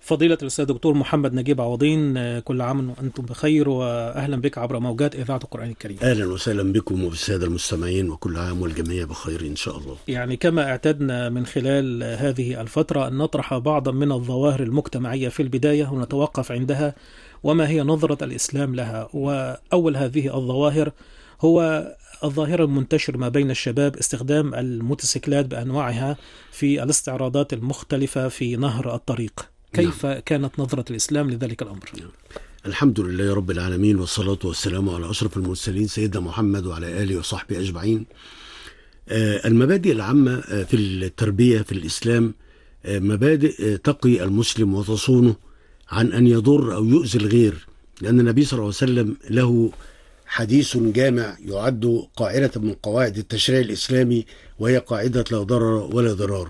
فضيلة الأستاذ دكتور محمد نجيب عوضين آه، كل عام وأنتم بخير وأهلا بك عبر موجات إذاعة القرآن الكريم اهلا وسهلا بكم وبالساده المستمعين وكل عام والجميع بخير ان شاء الله. يعني كما اعتدنا من خلال هذه الفترة أن نطرح بعضا من الظواهر المجتمعية في البداية ونتوقف عندها وما هي نظرة الإسلام لها وأول هذه الظواهر هو الظاهرة المنتشرة ما بين الشباب استخدام الموتوسيكلات بأنواعها في الاستعراضات المختلفة في نهر الطريق كيف كانت نظرة الإسلام لذلك الأمر؟ الحمد لله رب العالمين والصلاه والسلام على اشرف المرسلين سيدنا محمد وعلى اله وصحبه اجمعين. آه، المبادئ العامه آه، في التربيه في الاسلام آه، مبادئ آه، تقي المسلم وتصونه عن ان يضر او يؤذي الغير لان النبي صلى الله عليه وسلم له حديث جامع يعد قاعده من قواعد التشريع الاسلامي وهي قاعده لا ضرر ولا ضرار.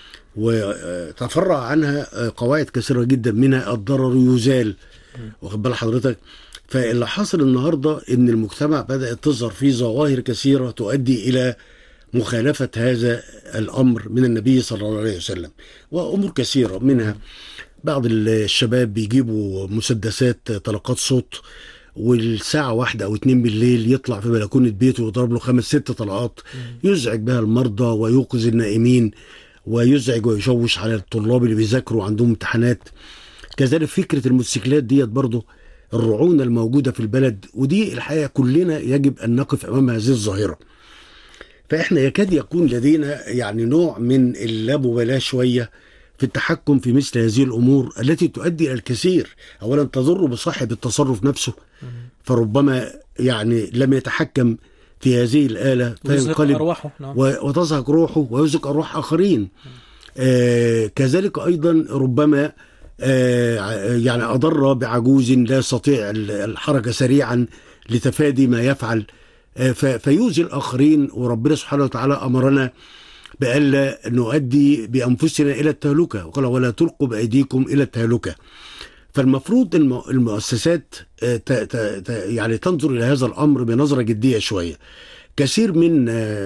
وتفرع عنها آه، قواعد كثيره جدا منها الضرر يزال واخد بال حضرتك فاللي حاصل النهارده ان المجتمع بدات تظهر فيه ظواهر كثيره تؤدي الى مخالفه هذا الامر من النبي صلى الله عليه وسلم وامور كثيره منها بعض الشباب بيجيبوا مسدسات طلقات صوت والساعة واحدة أو اتنين بالليل يطلع في بلكونة بيته ويضرب له خمس ست طلقات يزعج بها المرضى ويوقظ النائمين ويزعج ويشوش على الطلاب اللي بيذاكروا عندهم امتحانات كذلك فكرة الموتوسيكلات ديت برضه الرعونة الموجودة في البلد ودي الحقيقة كلنا يجب أن نقف أمام هذه الظاهرة فإحنا يكاد يكون لدينا يعني نوع من اللامبالاة شوية في التحكم في مثل هذه الأمور التي تؤدي إلى الكثير أولا تضر بصاحب التصرف نفسه فربما يعني لم يتحكم في هذه الآلة ويزهق فينقلب أرواحه نعم. و- وتزهق روحه ويزهق أرواح آخرين آه كذلك أيضا ربما آه ع- يعني أضر بعجوز لا يستطيع ال- الحركة سريعا لتفادي ما يفعل آه ف- فيؤذي الآخرين وربنا سبحانه وتعالى أمرنا بألا نؤدي بأنفسنا إلى التهلكة وقال ولا تلقوا بأيديكم إلى التهلكة فالمفروض الم- المؤسسات آه، ت- ت- ت- يعني تنظر إلى هذا الأمر بنظرة جدية شوية كثير من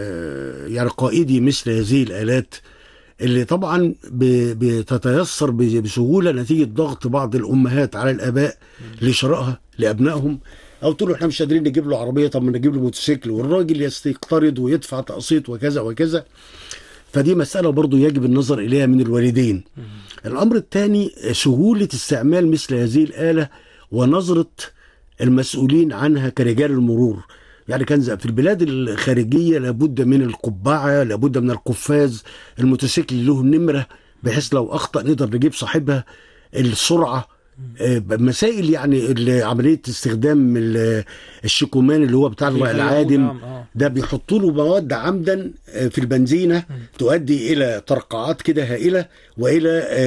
آه، يعني قائدي مثل هذه الآلات اللي طبعا ب- بتتيسر ب- بسهولة نتيجة ضغط بعض الأمهات على الآباء لشرائها لأبنائهم أو تقول له احنا مش قادرين نجيب له عربية طب ما نجيب له موتوسيكل والراجل يستقترض ويدفع تقسيط وكذا وكذا فدي مسألة برضو يجب النظر إليها من الوالدين الأمر الثاني سهولة استعمال مثل هذه الآلة ونظرة المسؤولين عنها كرجال المرور يعني كان زي- في البلاد الخارجية لابد من القبعة لابد من القفاز الموتوسيكل له نمرة بحيث لو أخطأ نقدر نجيب صاحبها السرعة آه، مسائل يعني اللي- عملية استخدام ال- الشكومان اللي هو بتاع العادم نعم، آه. ده بيحطوا له مواد عمدا آه، في البنزينه تؤدي الى ترقعات كده هائله والى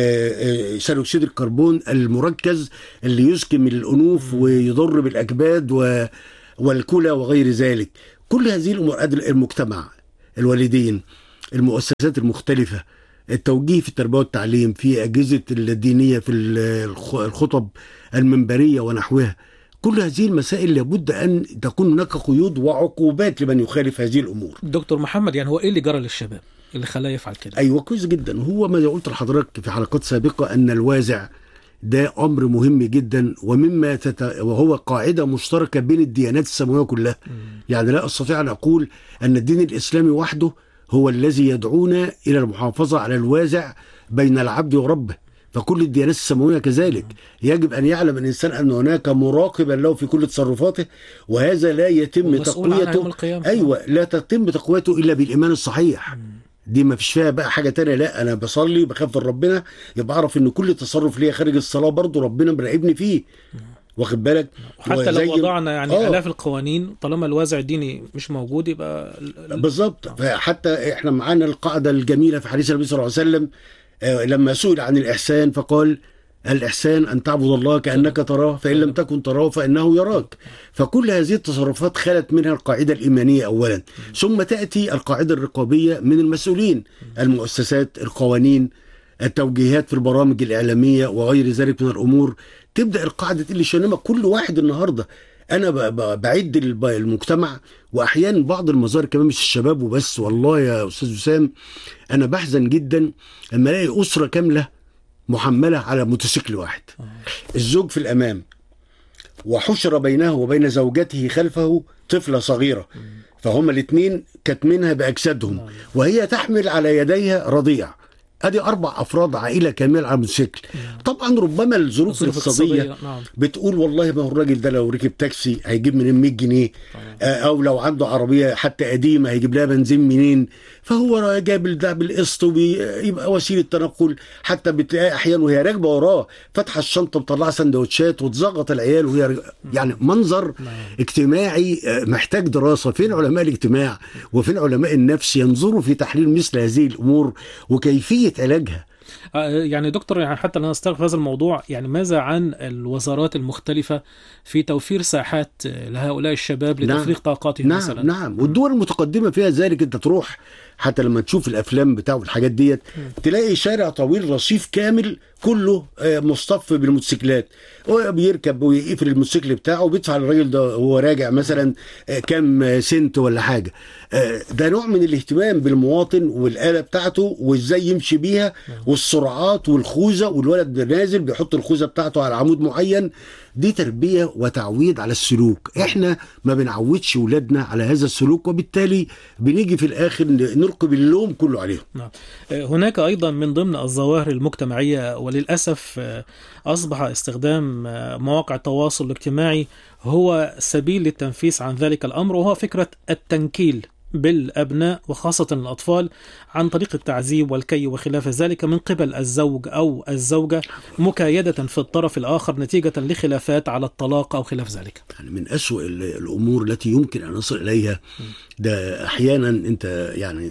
آه، آه، ثاني اكسيد الكربون المركز اللي يسكم الانوف ويضر بالاكباد و- والكلى وغير ذلك كل هذه الامور أدل- المجتمع الوالدين المؤسسات المختلفه التوجيه في التربيه والتعليم في اجهزه الدينيه في الخ- الخطب المنبريه ونحوها كل هذه المسائل لابد ان تكون هناك قيود وعقوبات لمن يخالف هذه الامور دكتور محمد يعني هو إيه اللي جرى للشباب اللي خلاه يفعل كده ايوه كويس جدا هو ما قلت لحضرتك في حلقات سابقه ان الوازع ده امر مهم جدا ومما تت... وهو قاعده مشتركه بين الديانات السماويه كلها يعني لا استطيع ان اقول ان الدين الاسلامي وحده هو الذي يدعونا الى المحافظه على الوازع بين العبد وربه فكل الديانات السماويه كذلك يجب ان يعلم الانسان ان هناك مراقبا له في كل تصرفاته وهذا لا يتم ومسؤول عنها يوم تقويته القيامة. ايوه لا تتم تقويته الا بالايمان الصحيح دي ما فيش فيها بقى حاجه تانية لا انا بصلي بخاف من ربنا يبقى اعرف ان كل تصرف ليا خارج الصلاه برضه ربنا مراقبني فيه واخد بالك حتى لو وزي- وضعنا يعني آه. آلاف القوانين طالما الوازع الديني مش موجود يبقى ال- ال- بالظبط فحتى احنا معانا القاعده الجميله في حديث النبي صلى الله عليه وسلم آه، لما سئل عن الاحسان فقال الإحسان أن تعبد الله كأنك تراه فإن لم تكن تراه فإنه يراك فكل هذه التصرفات خلت منها القاعدة الإيمانية أولا ثم تأتي القاعدة الرقابية من المسؤولين المؤسسات القوانين التوجيهات في البرامج الإعلامية وغير ذلك من الأمور تبدأ القاعدة تقل شنما كل واحد النهاردة أنا ب- ب- بعد الب- المجتمع وأحيانا بعض المظاهر كمان مش الشباب وبس والله يا أستاذ وسام أنا بحزن جدا لما ألاقي أسرة كاملة محمله على موتوسيكل واحد الزوج في الامام وحشر بينه وبين زوجته خلفه طفله صغيره فهما الاثنين كاتمينها باجسادهم نعم. وهي تحمل على يديها رضيع ادي اربع افراد عائله كامله على الموتوسيكل طبعا ربما الظروف الظروف الاقتصاديه الاقتصادية نعم بتقول والله ما هو الراجل ده لو ركب تاكسي هيجيب منين 100 جنيه آه، او لو عنده عربيه حتى قديمه هيجيب لها بنزين منين فهو جاب ده بالقسط ويبقى وسيله تنقل حتى بتلاقي احيانا وهي راكبه وراه فاتحه الشنطه مطلعه سندوتشات وتزغط العيال وهي راجعة. يعني منظر نعم. اجتماعي آه، محتاج دراسه فين علماء الاجتماع وفين علماء النفس ينظروا في تحليل مثل هذه الامور وكيفيه علاجها آه، يعني دكتور يعني حتى لا نستغرق هذا الموضوع يعني ماذا عن الوزارات المختلفة في توفير ساحات آه، لهؤلاء الشباب نعم. لتفريغ طاقاتهم نعم مثلا نعم والدول المتقدمه فيها ذلك انت تروح حتى لما تشوف الافلام بتاعه الحاجات ديت تلاقي شارع طويل رصيف كامل كله آه، مصطف بالموتوسيكلات هو بيركب ويقفل الموتوسيكل بتاعه وبيدفع للراجل ده وهو راجع مثلا آه، كام آه، سنت ولا حاجه آه، ده نوع من الاهتمام بالمواطن والاله بتاعته وازاي يمشي بيها والسرعات والخوذه والولد نازل بيحط الخوذه بتاعته على عمود معين دي تربيه وتعويد على السلوك احنا ما بنعودش ولادنا على هذا السلوك وبالتالي بنيجي في الاخر نلقي اللوم كله عليهم نعم آه، هناك أيضا من ضمن الظواهر المجتمعية وللأسف آه، أصبح استخدام آه، مواقع التواصل الاجتماعي هو سبيل للتنفيس عن ذلك الأمر وهو فكرة التنكيل بالأبناء وخاصة الأطفال عن طريق التعذيب والكي وخلاف ذلك من قبل الزوج أو الزوجة مكايدة في الطرف الآخر نتيجة لخلافات على الطلاق أو خلاف ذلك يعني من أسوأ ال- الأمور التي يمكن أن نصل إليها ده أحيانا أنت يعني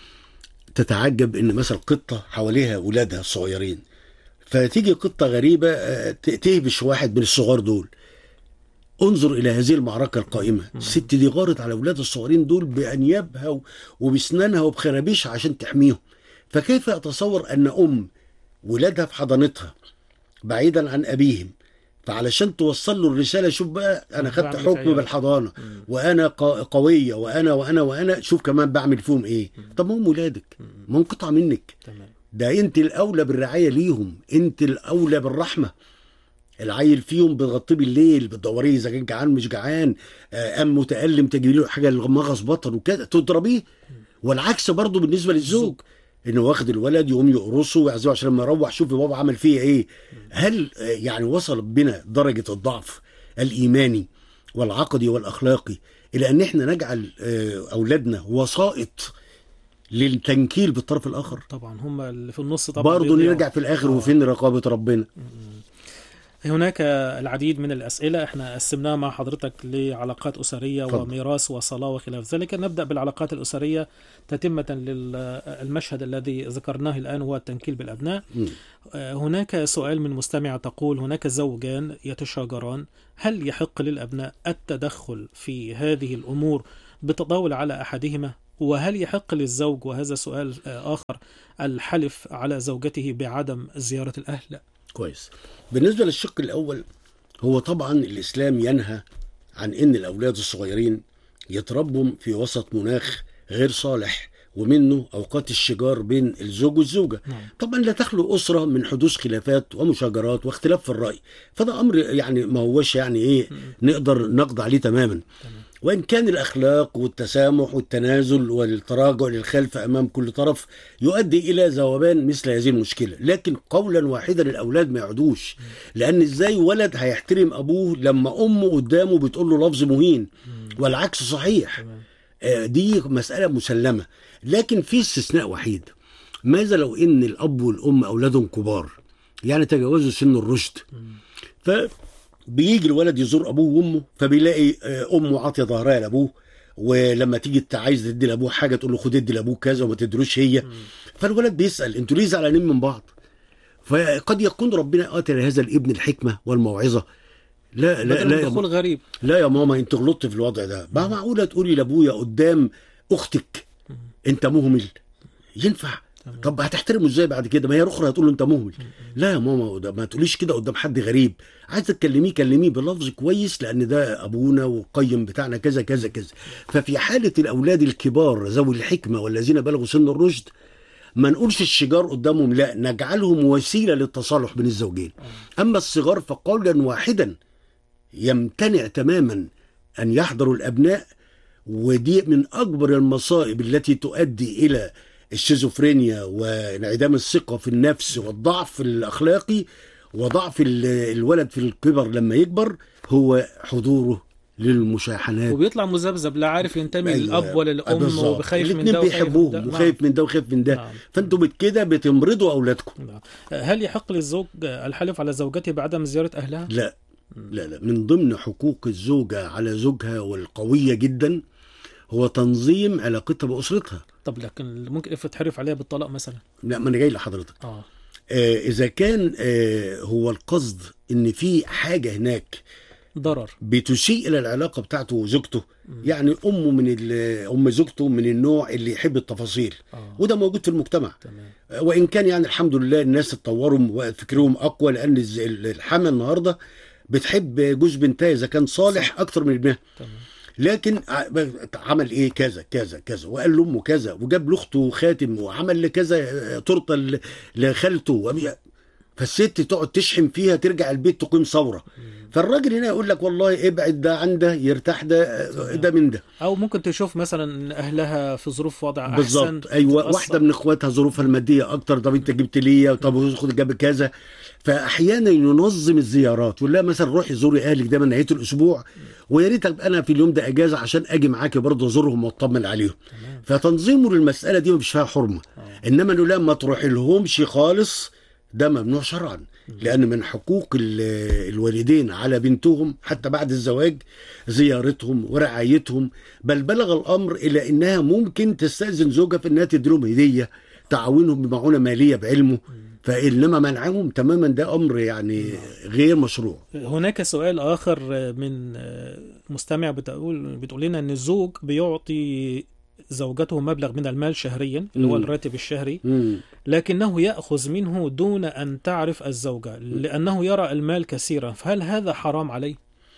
تتعجب إن مثلا قطة حواليها أولادها الصغيرين فتيجي قطة غريبة آه، ت- تهبش واحد من الصغار دول انظر إلى هذه المعركة القائمة الست دي غارت على أولاد الصغيرين دول بأنيابها و- وبسنانها وبخرابيشها عشان تحميهم فكيف أتصور أن أم ولادها في حضانتها بعيدا عن أبيهم فعلشان توصل له الرساله شوف بقى انا خدت بعمل في حكم عيالي. بالحضانه وانا قا- قويه وانا وانا وانا شوف كمان بعمل فيهم ايه طب ما هم ولادك ما هم قطعه منك تمام ده انت الاولى بالرعايه ليهم انت الاولى بالرحمه العيل فيهم بتغطيه بالليل بتدوريه اذا كان جعان مش جعان آه، قام متالم تجيبي له حاجه مغص بطن وكده تضربيه والعكس برضه بالنسبه للزوج انه واخد الولد يقوم يقرصه ويعزوه عشان لما يروح شوف بابا عمل فيه ايه هل آه، يعني وصل بنا درجه الضعف الايماني والعقدي والاخلاقي الى ان احنا نجعل آه، اولادنا وسائط للتنكيل بالطرف الاخر طبعا هم اللي في النص طبعا برضه بيضيعوا. نرجع في الاخر آه. وفين رقابه ربنا هناك العديد من الأسئلة احنا قسمناها مع حضرتك لعلاقات أسرية اتفضل. وميراث وصلاة وخلاف ذلك نبدأ بالعلاقات الأسرية تتمة للمشهد الذي ذكرناه الآن هو التنكيل بالأبناء مم. آه، هناك سؤال من مستمع تقول هناك زوجان يتشاجران هل يحق للأبناء التدخل في هذه الأمور بالتطاول على أحدهما وهل يحق للزوج وهذا سؤال آه، آخر الحلف على زوجته بعدم زيارة الأهل كويس بالنسبة للشق الأول هو طبعا الإسلام ينهى عن إن الأولاد الصغيرين يتربوا في وسط مناخ غير صالح ومنه أوقات الشجار بين الزوج والزوجة نعم. طبعا لا تخلو أسرة من حدوث خلافات ومشاجرات واختلاف في الرأي فده أمر يعني ما هوش يعني إيه نقدر نقضي عليه تماما وإن كان الأخلاق والتسامح والتنازل والتراجع للخلف أمام كل طرف يؤدي إلى ذوبان مثل هذه المشكلة لكن قولا واحدا الأولاد ما يعدوش لأن إزاي ولد هيحترم أبوه لما أمه قدامه بتقول له لفظ مهين والعكس صحيح تمام. آه، دي مسألة مسلمة لكن في استثناء وحيد ماذا لو ان الاب والام اولادهم كبار يعني تجاوزوا سن الرشد فبيجي الولد يزور ابوه وامه فبيلاقي آه، امه عاطيه ظهرها لابوه ولما تيجي انت عايز تدي لابوه حاجه تقول له خد ادي لابوك كذا وما تدروش هي فالولد بيسال انتوا ليه زعلانين من بعض فقد يكون ربنا اتى لهذا الابن الحكمه والموعظه لا لا بدل لا من يا دخول غريب لا يا ماما انت غلطت في الوضع ده ما معقوله تقولي لابويا قدام اختك انت مهمل ينفع تمام. طب هتحترمه ازاي بعد كده ما هي اخرى هتقول له انت مهمل لا يا ماما ده ما تقوليش كده قدام حد غريب عايز تكلميه كلميه بلفظ كويس لان ده ابونا والقيم بتاعنا كذا كذا كذا ففي حاله الاولاد الكبار ذوي الحكمه والذين بلغوا سن الرشد ما نقولش الشجار قدامهم لا نجعلهم وسيله للتصالح بين الزوجين اما الصغار فقولا واحدا يمتنع تماما ان يحضروا الابناء ودي من اكبر المصائب التي تؤدي الى الشيزوفرينيا وانعدام الثقه في النفس والضعف الاخلاقي وضعف ال- الولد في الكبر لما يكبر هو حضوره للمشاحنات وبيطلع مذبذب لا عارف ينتمي أيوة. للاب ولا للام بالظبط. وبخايف من الاتنين ده وخايف من بيحبوهم ده. وخايف من ده وخايف من ده نعم. فانتوا بت- كده بتمرضوا اولادكم نعم. هل يحق للزوج الحلف على زوجته بعدم زياره اهلها؟ لا لا لا من ضمن حقوق الزوجة على زوجها والقوية جدا هو تنظيم علاقتها بأسرتها طب لكن ممكن افرض تحرف عليها بالطلاق مثلا لا ما انا جاي لحضرتك اه آه اذا كان آه هو القصد ان في حاجة هناك ضرر بتسيء الى العلاقة بتاعته وزوجته يعني امه من ال- ام زوجته من النوع اللي يحب التفاصيل اه وده موجود في المجتمع تمام آه، وان كان يعني الحمد لله الناس اتطوروا وفكرهم اقوى لان الز- الحما النهارده بتحب جوز بنتها اذا كان صالح اكتر من ابنها تمام لكن ع- عمل ايه كذا كذا كذا وقال لامه كذا وجاب لاخته خاتم وعمل لكذا آه، تورته ل- لخالته وبي- فالست تقعد تشحن فيها ترجع البيت تقيم ثوره فالراجل هنا يقول لك والله ابعد ده عن ده يرتاح ده آه، ده من ده او ممكن تشوف مثلا ان اهلها في ظروف وضع احسن بالظبط ايوه تتأثر. واحده من اخواتها ظروفها الماديه اكتر طب انت جبت ليه طب خد جاب كذا فاحيانا ينظم الزيارات يقول لها مثلا روحي زوري اهلك ده من نهايه الاسبوع ويا ريت أبقى انا في اليوم ده اجازه عشان اجي معاكي برضه ازورهم واطمن عليهم تمام فتنظيمه للمساله دي مش فيها حرمه آه. انما نقول لها ما تروحي لهمش خالص ده ممنوع شرعا لان من حقوق ال- الوالدين على بنتهم حتى بعد الزواج زيارتهم ورعايتهم بل بلغ الامر الى انها ممكن تستاذن زوجها في انها تدي لهم هديه تعاونهم بمعونه ماليه بعلمه فانما منعهم تماما ده امر يعني غير مشروع هناك سؤال اخر من مستمع بتقول بتقول لنا ان الزوج بيعطي زوجته مبلغ من المال شهريا اللي هو مم. الراتب الشهري مم. لكنه ياخذ منه دون ان تعرف الزوجه لانه يرى المال كثيرا فهل هذا حرام عليه؟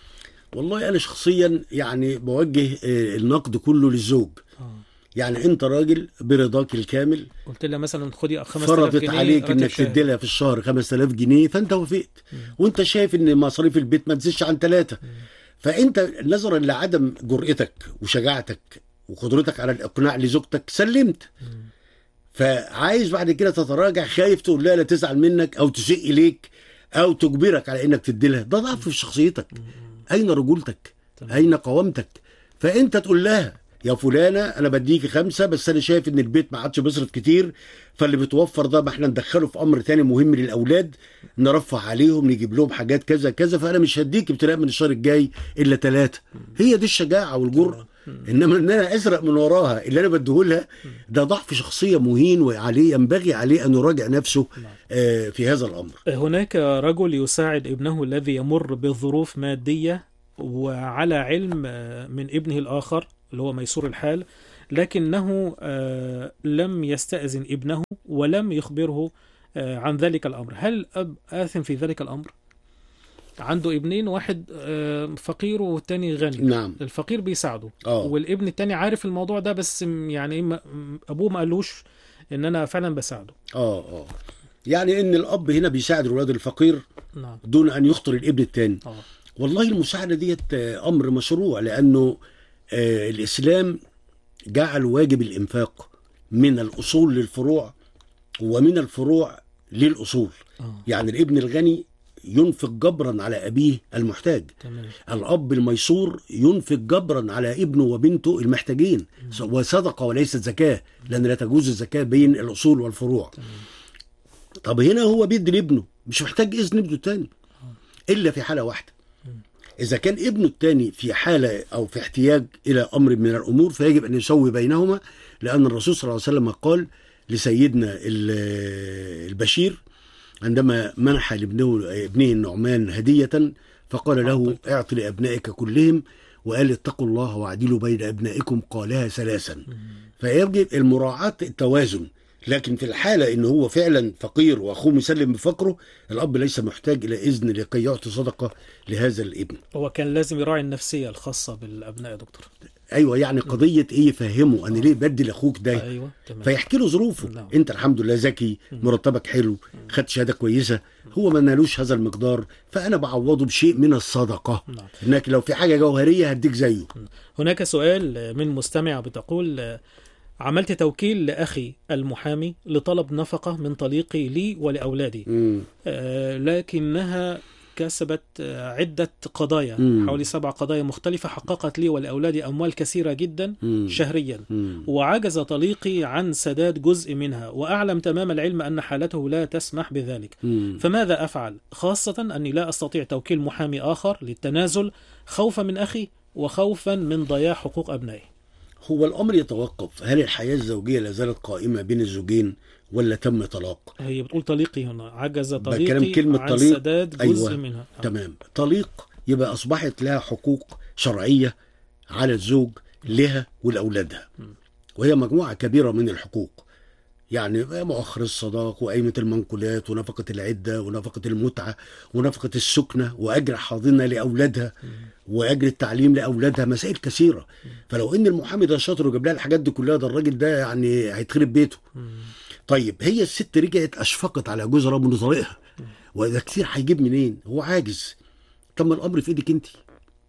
والله انا شخصيا يعني بوجه آه، النقد كله للزوج آه. يعني انت راجل برضاك الكامل قلت لها مثلا خدي 5000 فرضت جنيه عليك راتب انك شهري. تدي لها في الشهر 5000 جنيه فانت وافقت وانت شايف ان مصاريف البيت ما تزيدش عن ثلاثه فانت نظرا لعدم جرأتك وشجاعتك وقدرتك على الاقناع لزوجتك سلمت مم. فعايز بعد كده تتراجع خايف تقول لها لا تزعل منك او تسيء اليك او تجبرك على انك تدي لها ده ضعف في شخصيتك اين رجولتك تمام. اين قوامتك فانت تقول لها يا فلانه انا بديكي خمسه بس انا شايف ان البيت ما عادش بيصرف كتير فاللي بتوفر ده ما احنا ندخله في امر تاني مهم للاولاد نرفه عليهم نجيب لهم حاجات كذا كذا فانا مش هديك ابتداء من الشهر الجاي الا ثلاثه هي دي الشجاعه والجرأه انما ان انا ازرق من وراها اللي انا بديهولها ده ضعف شخصيه مهين وعليه ينبغي عليه ان يراجع نفسه آه، في هذا الامر هناك رجل يساعد ابنه الذي يمر بظروف مادية وعلى علم آه، من ابنه الآخر اللي هو ميسور الحال لكنه آه، لم يستأذن ابنه ولم يخبره آه، عن ذلك الأمر هل الأب آثم فيذلك الأمر؟ عنده ابنين واحد آه، فقير والتاني غني نعم الفقير بيساعده اه والابن التاني عارف الموضوع ده بس م- يعني ما- م- أبوه ما قالوش إن أنا فعلا بساعده اه اه يعني ان الاب هنا بيساعد الولاد الفقير نعم دون ان يخطر الابن الثاني اه والله المساعده ديت آه، امر مشروع لانه آه، الاسلام جعل واجب الانفاق من الاصول للفروع ومن الفروع للاصول اه يعني الابن الغني ينفق جبرا على ابيه المحتاج تمام الاب الميسور ينفق جبرا على ابنه وبنته المحتاجين وصدقه وليست زكاه لان لا تجوز الزكاه بين الاصول والفروع تمام طب هنا هو بيدي لابنه مش محتاج اذن ابنه التاني الا في حاله واحده اذا كان ابنه التاني في حاله او في احتياج الى امر من الامور فيجب ان يسوي بينهما لان الرسول صلى الله عليه وسلم قال لسيدنا ال- البشير عندما منح لابنه ابنه النعمان هديه فقال له اعط لابنائك كلهم وقال اتقوا الله واعدلوا بين ابنائكم قالها ثلاثا فيجب المراعاة التوازن لكن في الحالة ان هو فعلا فقير واخوه مسلم بفقره الاب ليس محتاج الى اذن لكي يعطي صدقة لهذا الابن هو كان لازم يراعي النفسية الخاصة بالأبناء يا دكتور ايوه يعني قضيه ايه يفهمه انا ليه بدي لاخوك ده ايوه تمام فيحكي له ظروفه نعم. انت الحمد لله ذكي مرتبك حلو خدت شهاده كويسه هو ما نالوش هذا المقدار فانا بعوضه بشيء من الصدقه نعم. انك لو في حاجه جوهريه هديك زيه هناك سؤال من مستمع بتقول عملت توكيل لأخي المحامي لطلب نفقة من طليقي لي ولأولادي مم. آه، لكنها كسبت آه، عدة قضايا مم. حوالي سبع قضايا مختلفة حققت لي ولأولادي أموال كثيرة جدا مم. شهريا مم. وعجز طليقي عن سداد جزء منها وأعلم تمام العلم أن حالته لا تسمح بذلك مم. فماذا أفعل خاصة أني لا أستطيع توكيل محامي آخر للتنازل خوفا من أخي وخوفا من ضياع حقوق أبنائي هو الامر يتوقف هل الحياه الزوجيه لا زالت قائمه بين الزوجين ولا تم طلاق هي بتقول طليقي هنا عجز بكلام طليقي كلمة عن طليق. سداد جزء أيوة. منها آه. تمام طليق يبقى اصبحت لها حقوق شرعيه على الزوج لها ولاولادها وهي مجموعه كبيره من الحقوق يعني مؤخر الصداق وقيمة المنقولات ونفقة العدة ونفقة المتعة ونفقة السكنة وأجر حاضنة لأولادها وأجر التعليم لأولادها مسائل كثيرة فلو إن المحامي ده شاطر وجاب لها الحاجات دي كلها ده الراجل ده يعني هيتخرب بيته مم. طيب هي الست رجعت اشفقت على جوزها من طريقها وده كتير هيجيب منين هو عاجز طب ما الامر في ايدك انت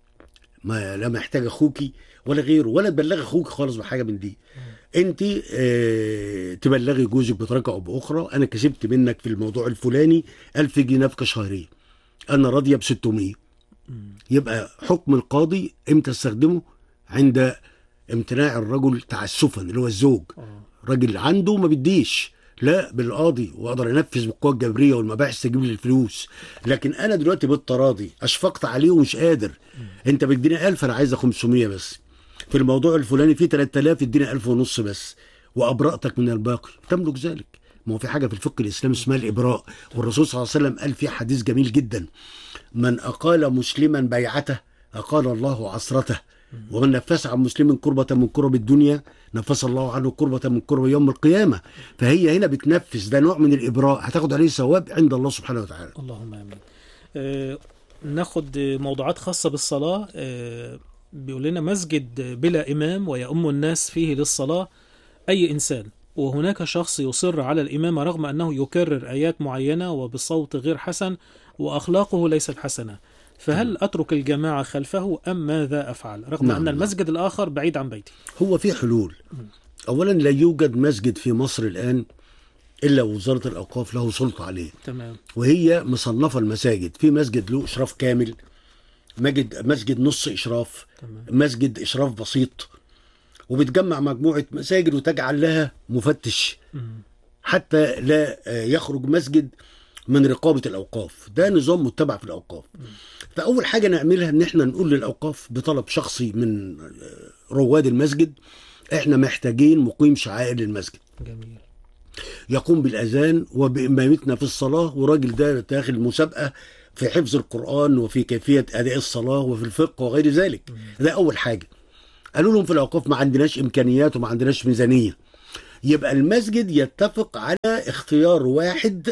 ما لا محتاج اخوكي ولا غيره ولا تبلغي اخوك خالص بحاجه من دي انت اه تبلغي جوزك بطريقه او باخرى انا كسبت منك في الموضوع الفلاني 1000 جنيه نفقه شهريه انا راضيه ب 600 يبقى حكم القاضي امتى استخدمه عند امتناع الرجل تعسفا اللي هو الزوج آه. راجل عنده ما بديش لا بالقاضي واقدر انفذ بالقوى الجبريه والمباحث تجيب لي الفلوس لكن انا دلوقتي بالتراضي اشفقت عليه ومش قادر انت بتديني 1000 انا عايزه 500 بس في الموضوع الفلاني في 3000 اديني 1000 ونص بس وابرأتك من الباقي تملك ذلك ما هو في حاجه في الفقه الاسلامي اسمها الابراء والرسول صلى الله عليه وسلم قال في حديث جميل جدا من اقال مسلما بيعته اقال الله عصرته ومن نفس عن مسلم كربة من كرب الدنيا نفس الله عنه كربة من كرب يوم القيامة فهي هنا بتنفس ده نوع من الإبراء هتاخد عليه ثواب عند الله سبحانه وتعالى اللهم امين. آه ناخد موضوعات خاصه بالصلاه آه بيقول لنا مسجد بلا امام ويؤم الناس فيه للصلاه اي انسان وهناك شخص يصر على الامامه رغم انه يكرر ايات معينه وبصوت غير حسن واخلاقه ليست حسنه فهل اترك الجماعه خلفه ام ماذا افعل رغم نعم، ان نعم. المسجد الاخر بعيد عن بيتي هو في حلول أولا لا يوجد مسجد في مصر الآن إلا وزارة الأوقاف له سلطة عليه تمام وهي مصنفة المساجد في مسجد له إشراف كامل مسجد مسجد نص إشراف تمام مسجد إشراف بسيط وبتجمع مجموعة مساجد وتجعل لها مفتش مم. حتى لا آه، يخرج مسجد من رقابة الأوقاف ده نظام متبع في الأوقاف فأول حاجة نعملها إن إحنا نقول للأوقاف بطلب شخصي من آه، رواد المسجد إحنا محتاجين مقيم شعائر للمسجد جميل يقوم بالأذان وبإمامتنا في الصلاة وراجل ده داخل مسابقة في حفظ القرآن وفي كيفية أداء الصلاة وفي الفقه وغير ذلك ده أول حاجة قالوا لهم في الأوقاف ما عندناش إمكانيات وما عندناش ميزانية يبقى المسجد يتفق على اختيار واحد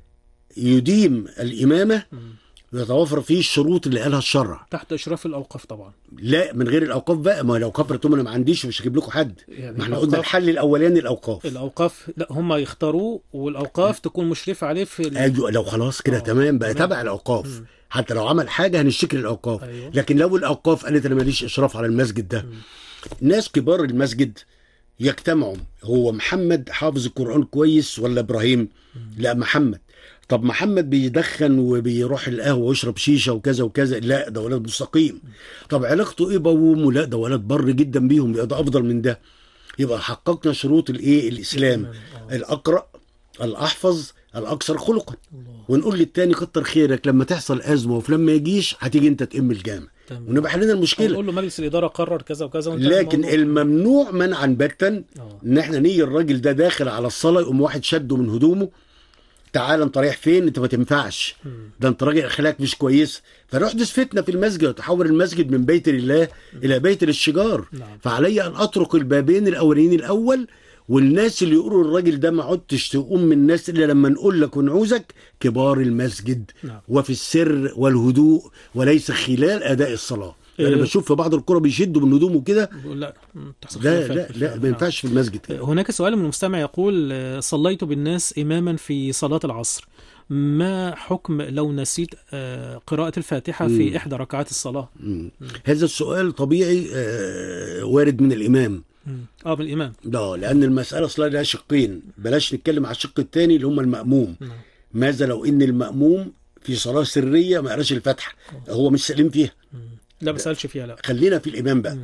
يديم الإمامة مم. ويتوفر فيه الشروط اللي قالها الشرع تحت اشراف الاوقاف طبعا لا من غير الأوقاف بقى ما لو كفرت انا ما عنديش مش هجيب لكم حد يعني ما احنا قلنا الأوقاف- الحل الأولاني الأوقاف الاوقاف لا هم يختاروه والاوقاف تكون مشرفه عليه في ال... ايوه لو خلاص كده آه، تمام بقى تمام. تبع الاوقاف مم. حتى لو عمل حاجه هنشتكي للاوقاف أيوة. لكن لو الاوقاف قالت انا ماليش اشراف على المسجد ده ناس كبار المسجد يجتمعوا هو محمد حافظ القران كويس ولا ابراهيم لا محمد طب محمد بيدخن وبيروح القهوه ويشرب شيشه وكذا وكذا لا ده ولد مستقيم طب علاقته ايه بابوه لا ده ولد بر جدا بيهم يبقى ده افضل من ده يبقى حققنا شروط الايه الاسلام آه. الاقرا الاحفظ الاكثر خلقا الله ونقول للتاني كتر خيرك لما تحصل ازمه وفلان ما يجيش هتيجي انت تئم الجامع تمام ونبقى حلينا المشكله نقول له مجلس الاداره قرر كذا وكذا وانت لكن الممنوع منعا باتا آه. ان احنا نيجي الراجل ده داخل على الصلاه يقوم واحد شده من هدومه تعال انت رايح فين انت ما تنفعش مم. ده انت راجل اخلاقك مش كويس فنحدث فتنه في المسجد وتحول المسجد من بيت لله الى بيت للشجار نعم. فعلي ان اترك البابين الاولين الاول والناس اللي يقولوا الراجل ده ما عدتش تقوم من الناس الا لما نقول لك ونعوزك كبار المسجد نعم. وفي السر والهدوء وليس خلال اداء الصلاه انا إيه. بشوف في بعض القرى بيشدوا من هدومه كده بيقول لا م، تحصل لا خلافات لا في لا الفعل. ما ينفعش في المسجد كده. هناك سؤال من المستمع يقول آه، صليت بالناس إماما في صلاة العصر ما حكم لو نسيت آه، قراءة الفاتحة في مم. إحدى ركعات الصلاة مم. هذا السؤال طبيعي آه، وارد من الامام مم. اه بالإمام ده لان المساله اصلا لها شقين بلاش نتكلم على الشق الثاني اللي هم الماموم نعم. ماذا لو ان الماموم في صلاه سريه ما قراش الفاتحه هو مش سليم فيها مم. لا ما سألش فيها لا خلينا في الامام بقى مم.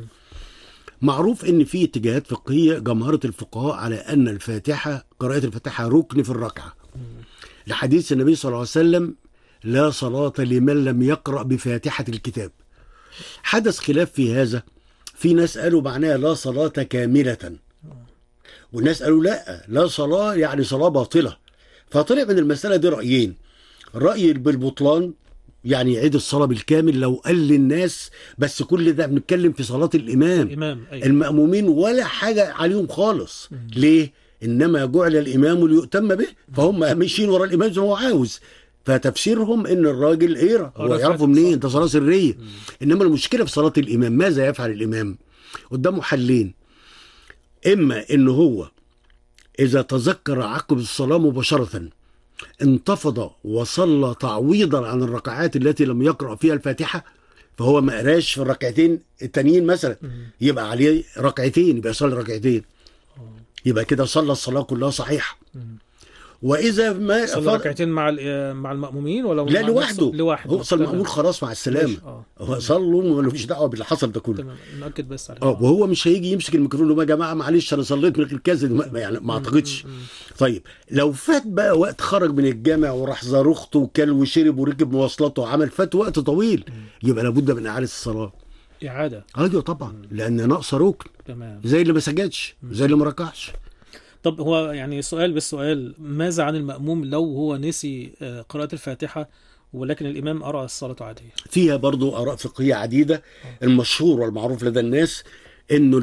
معروف ان في اتجاهات فقهيه جمهره الفقهاء على ان الفاتحه قراءه الفاتحه ركن في الركعه لحديث النبي صلى الله عليه وسلم لا صلاه لمن لم يقرا بفاتحه الكتاب حدث خلاف في هذا في ناس قالوا معناها لا صلاه كامله والناس قالوا لا لا صلاه يعني صلاه باطله فطلع من المساله دي رايين راي بالبطلان يعني يعيد الصلاه بالكامل لو قال للناس بس كل ده بنتكلم في صلاه الامام الإمام أي المأمومين ولا حاجة عليهم خالص ليه؟ إنما جعل الإمام ليؤتم به فهم ماشيين ورا الإمام زي ما هو عاوز فتفسيرهم ان الراجل يقرا هو قرأ يعرفوا فاتحة منين ده صلاه سريه انما المشكله في صلاه الامام ماذا يفعل الامام قدامه حلين اما ان هو اذا تذكر عقب الصلاه مباشره انتفض وصلى تعويضا عن الركعات التي لم يقرا فيها الفاتحه فهو ما قراش في الركعتين التانيين مثلا يبقى عليه ركعتين يبقى يصلي ركعتين يبقى كده صلى الصلاه كلها صحيحه واذا ما صلى فر- ركعتين مع ال- مع المأمومين ولا لا مع لوحده نفسه؟ لوحده هو صلى تمام. المأمون خلاص مع السلامه ماشي. اه هو صلوا ملوش دعوه باللي حصل ده كله تمام نأكد بس على اه وهو مش هيجي يمسك الميكروفون يقول يا جماعه معلش انا صليت من غير كذا ما- يعني ما اعتقدش طيب لو فات بقى وقت خرج من الجامع وراح زار اخته وكل وشرب وركب مواصلاته وعمل فات وقت طويل يبقى لابد من اعاده الصلاه إعادة ايوه طبعا لان ناقصه ركن تمام زي اللي ما سجدش زي اللي ما ركعش طب هو يعني سؤال بالسؤال ماذا عن المأموم لو هو نسي آه، قراءة الفاتحة ولكن الإمام أرى الصلاة عادية فيها برضو اراء فقهيه عديده المشهور والمعروف لدى الناس انه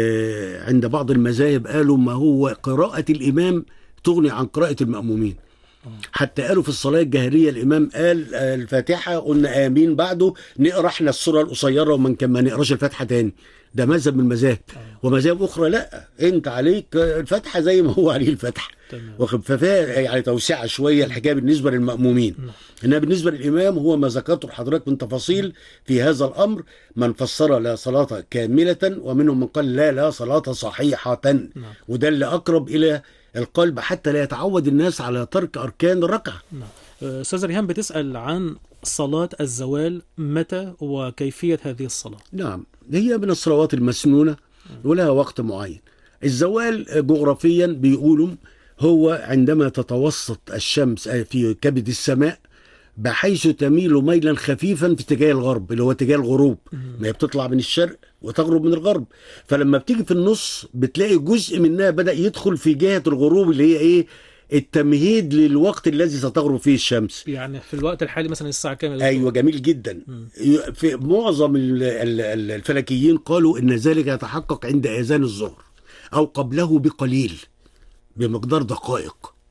ال- عند بعض المذاهب قالوا ما هو قراءه الامام تغني عن قراءه المامومين حتى قالوا في الصلاه الجهريه الامام قال آه، الفاتحه قلنا امين بعده نقرا احنا السوره القصيره ومن كان ما نقراش الفاتحه تاني ده مذهب من المذاهب ومذاهب اخرى لا انت عليك آه، الفاتحه زي ما هو عليه الفاتحه تمام واخد ففيها يعني توسعه شويه الحكايه بالنسبه للمامومين انما بالنسبه للامام هو ما ذكرته لحضرتك من تفاصيل في هذا الامر من فسر لا صلاه كامله ومنهم من قال لا لا صلاه صحيحه نعم. وده اللي اقرب الى القلب حتى لا يتعود الناس على ترك اركان الركعه نعم آه، أستاذ ريهام بتسأل عن صلاة الزوال متى وكيفية هذه الصلاة نعم هي من الصلوات المسنونه ولها وقت معين الزوال جغرافيا بيقولوا هو عندما تتوسط الشمس في كبد السماء بحيث تميل ميلا خفيفا في اتجاه الغرب اللي هو اتجاه الغروب ما هي بتطلع من الشرق وتغرب من الغرب فلما بتيجي في النص بتلاقي جزء منها بدأ يدخل في جهة الغروب اللي هي ايه التمهيد للوقت الذي ستغرب فيه الشمس يعني في الوقت الحالي مثلا الساعة كام يا ايوه دكتور؟ جميل جدا في معظم ال- ال- ال- الفلكيين قالوا ان ذلك يتحقق عند اذان الظهر او قبله بقليل بمقدار دقائق